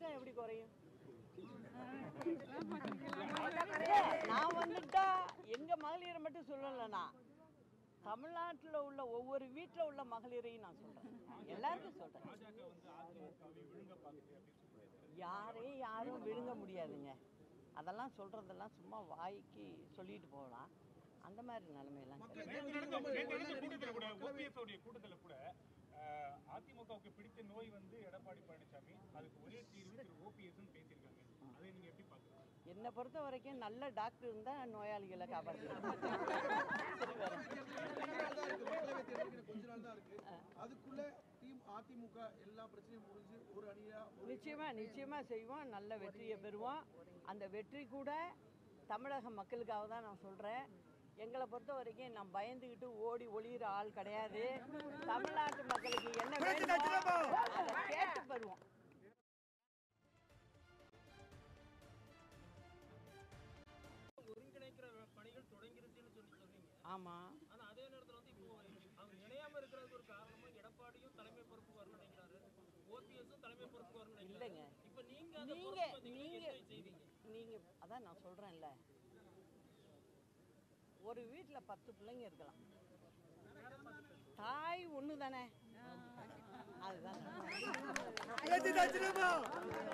கஷ்டம் எப்படி குறையும் நான் வந்துட்டா எங்க மகளிரை மட்டும் சொல்லல நான் தமிழ்நாட்டுல உள்ள ஒவ்வொரு வீட்டுல உள்ள மகளிரையும் நான் சொல்றேன் எல்லாருக்கும் சொல்றேன் யாரையும் யாரும் விழுங்க முடியாதுங்க அதெல்லாம் சொல்றதெல்லாம் சும்மா வாய்க்கு சொல்லிட்டு போகலாம் அந்த மாதிரி நிலைமையெல்லாம் கிடையாது. கூட்டத்துல கூட ஓபிஎஸ் உடைய கூட்டத்துல கூட அஹ், அதிமுகவுக்கு பிடித்த நோய் வந்து எடப்பாடி பழனிசாமி அதுக்கு ஒரே தீர்வு திரு ஓபிஎஸ் பேசியிருக்காங்க அதை நீங்க எப்படி பாக்குறீங்க என்னை பொறுத்த வரைக்கும் நல்ல டாக்டர் இருந்தா நோயாளிகளை காப்பாற்றுறாங்க மக்களவை தேர்தலுக்கு கொஞ்ச நாள் தான் இருக்கு அதுக்குள்ள டீம் அதிமுக எல்லா பிரச்சனையும் முடிஞ்சு ஒரு அணியா ஒரு நிச்சயமா நிச்சயமா செய்வோம் நல்ல வெற்றியை பெறுவோம் அந்த வெற்றி கூட தமிழக மக்களுக்காக தான் நான் சொல்றேன் எங்களை பொறுத்த வரைக்கும் நான் பயந்துக்கிட்டு ஓடி ஒளியிற ஆள் கிடையாது தமிழ்நாட்டு மக்களுக்கு என்ன வேணுமோ அதை கேட்டு பெறுவோம் ஒருங்கிணைக்கிற பணிகள் தொடங்கிருச்சுன்னு சொல்லி சொல்றீங்க ஆமா ஆனா அதே நேரத்துல வந்து இப்போ அவங்க இணையாம இருக்கிறதுக்கு ஒரு காரணமா எடப்பாடியும் தலைமை பொறுப்பு வரணும் நினைக்கிறாரு ஓபிஎஸும் தலைமை பொறுப்பு வரணும் நினைக்கிறாரு இல்லைங்க இப்ப நீங்க அந்த நீங்க பொறுப்பு வந்தீங்கன்னா நீங்க என்ன செய்வீங்க நீங்க அதான் நான் சொல்றேன்ல ஒரு வீட்ல பத்து பிள்ளைங்க இருக்கலாம் தாய் ஒண்ணு தானே அதுதான்